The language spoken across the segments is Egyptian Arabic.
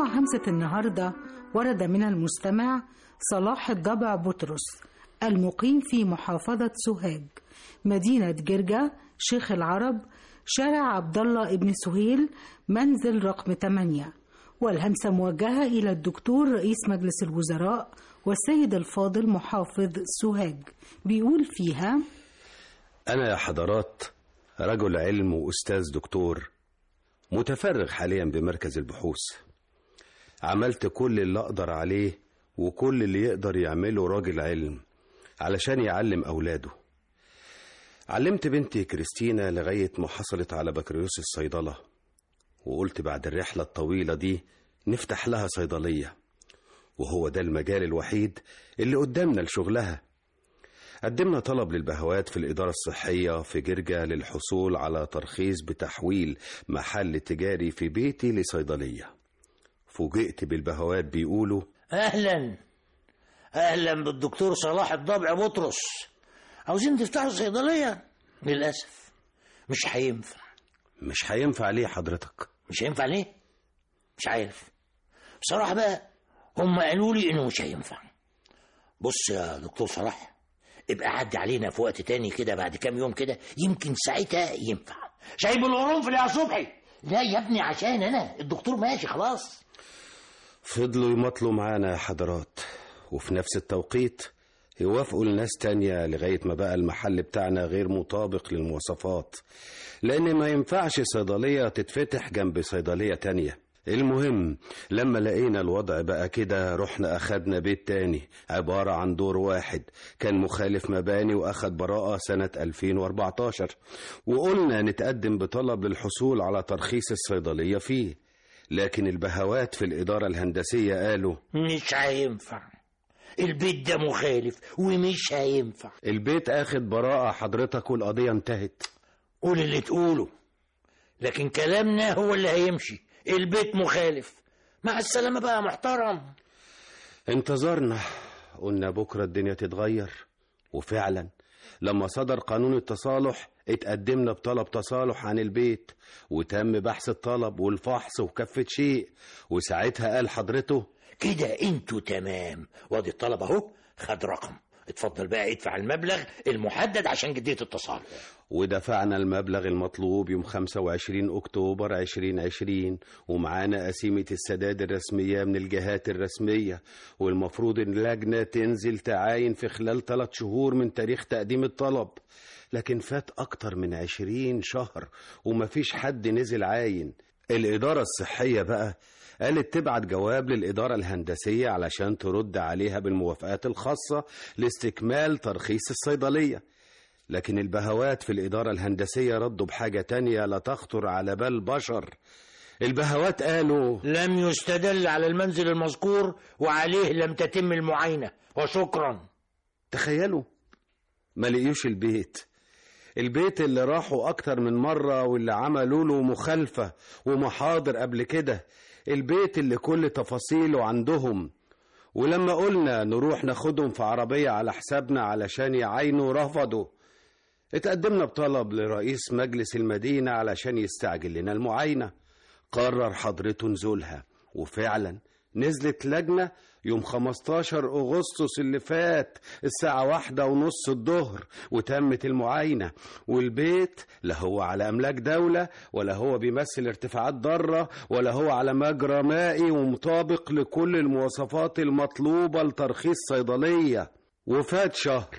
همسة النهاردة ورد من المستمع صلاح الضبع بطرس المقيم في محافظة سوهاج مدينة جرجا شيخ العرب شارع عبد الله ابن سهيل منزل رقم 8 والهمسة موجهة إلى الدكتور رئيس مجلس الوزراء والسيد الفاضل محافظ سوهاج بيقول فيها أنا يا حضرات رجل علم وأستاذ دكتور متفرغ حاليا بمركز البحوث عملت كل اللي أقدر عليه وكل اللي يقدر يعمله راجل علم علشان يعلم أولاده علمت بنتي كريستينا لغاية ما حصلت على بكالوريوس الصيدلة وقلت بعد الرحلة الطويلة دي نفتح لها صيدلية وهو ده المجال الوحيد اللي قدامنا لشغلها قدمنا طلب للبهوات في الإدارة الصحية في جرجا للحصول على ترخيص بتحويل محل تجاري في بيتي لصيدلية فوجئت بالبهوات بيقولوا اهلا اهلا بالدكتور صلاح الضبع بطرس عاوزين تفتحوا صيدليه للاسف مش هينفع مش هينفع ليه حضرتك مش هينفع ليه مش عارف بصراحه بقى هم قالوا لي انه مش هينفع بص يا دكتور صلاح ابقى عدي علينا في وقت تاني كده بعد كام يوم كده يمكن ساعتها ينفع شايب القرنفل يا صبحي لا يا ابني عشان انا الدكتور ماشي خلاص فضلوا يمطلوا معانا يا حضرات وفي نفس التوقيت يوافقوا لناس تانية لغاية ما بقى المحل بتاعنا غير مطابق للمواصفات لأن ما ينفعش صيدلية تتفتح جنب صيدلية تانية المهم لما لقينا الوضع بقى كده رحنا أخدنا بيت تاني عبارة عن دور واحد كان مخالف مباني وأخد براءة سنة 2014 وقلنا نتقدم بطلب للحصول على ترخيص الصيدلية فيه لكن البهوات في الإدارة الهندسية قالوا مش هينفع البيت ده مخالف ومش هينفع البيت اخد براءة حضرتك والقضية انتهت قول اللي تقوله لكن كلامنا هو اللي هيمشي البيت مخالف مع السلامة بقى يا محترم انتظرنا قلنا بكرة الدنيا تتغير وفعلا لما صدر قانون التصالح اتقدمنا بطلب تصالح عن البيت وتم بحث الطلب والفحص وكفة شيء وساعتها قال حضرته كده انتوا تمام وادي الطلب اهو خد رقم اتفضل بقى ادفع المبلغ المحدد عشان جدية التصالح ودفعنا المبلغ المطلوب يوم 25 أكتوبر 2020 ومعانا قسيمة السداد الرسمية من الجهات الرسمية والمفروض إن اللجنة تنزل تعاين في خلال ثلاث شهور من تاريخ تقديم الطلب لكن فات أكتر من 20 شهر ومفيش حد نزل عاين الإدارة الصحية بقى قالت تبعت جواب للإدارة الهندسية علشان ترد عليها بالموافقات الخاصة لاستكمال ترخيص الصيدلية لكن البهوات في الإدارة الهندسية ردوا بحاجة تانية لا تخطر على بال بشر البهوات قالوا لم يستدل على المنزل المذكور وعليه لم تتم المعاينة وشكرا تخيلوا ما لقيوش البيت البيت اللي راحوا أكتر من مرة واللي عملوا له مخالفة ومحاضر قبل كده البيت اللي كل تفاصيله عندهم ولما قلنا نروح ناخدهم في عربية على حسابنا علشان يعاينوا رفضوا اتقدمنا بطلب لرئيس مجلس المدينة علشان يستعجل لنا المعاينة قرر حضرته نزولها وفعلا نزلت لجنة يوم 15 أغسطس اللي فات الساعة واحدة ونص الظهر وتمت المعاينة والبيت لا هو على أملاك دولة ولا هو بيمثل ارتفاعات ضارة ولا هو على مجرى مائي ومطابق لكل المواصفات المطلوبة لترخيص صيدلية وفات شهر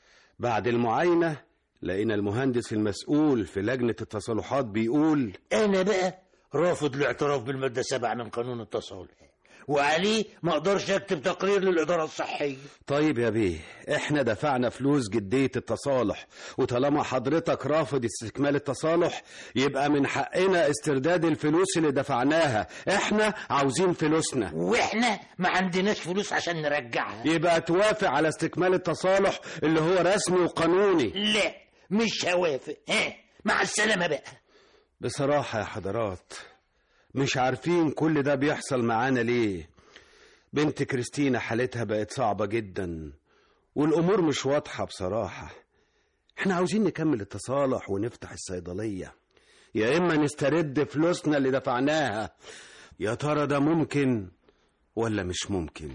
بعد المعاينة لقينا المهندس المسؤول في لجنة التصالحات بيقول انا بقى رافض الاعتراف بالمادة سبعة من قانون التصالح وعليه ما اقدرش اكتب تقرير للإدارة الصحية طيب يا بيه احنا دفعنا فلوس جدية التصالح وطالما حضرتك رافض استكمال التصالح يبقى من حقنا استرداد الفلوس اللي دفعناها احنا عاوزين فلوسنا واحنا ما عندناش فلوس عشان نرجعها يبقى توافق على استكمال التصالح اللي هو رسمي وقانوني لا مش هوافق ها مع السلامة بقى بصراحة يا حضرات مش عارفين كل ده بيحصل معانا ليه بنت كريستينا حالتها بقت صعبة جدا والأمور مش واضحة بصراحة احنا عاوزين نكمل التصالح ونفتح الصيدلية يا إما نسترد فلوسنا اللي دفعناها يا ترى ده ممكن ولا مش ممكن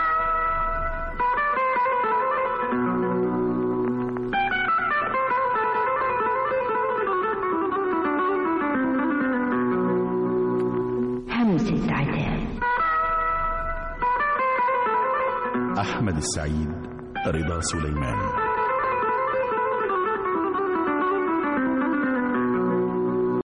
همسة عتاب أحمد السعيد رضا سليمان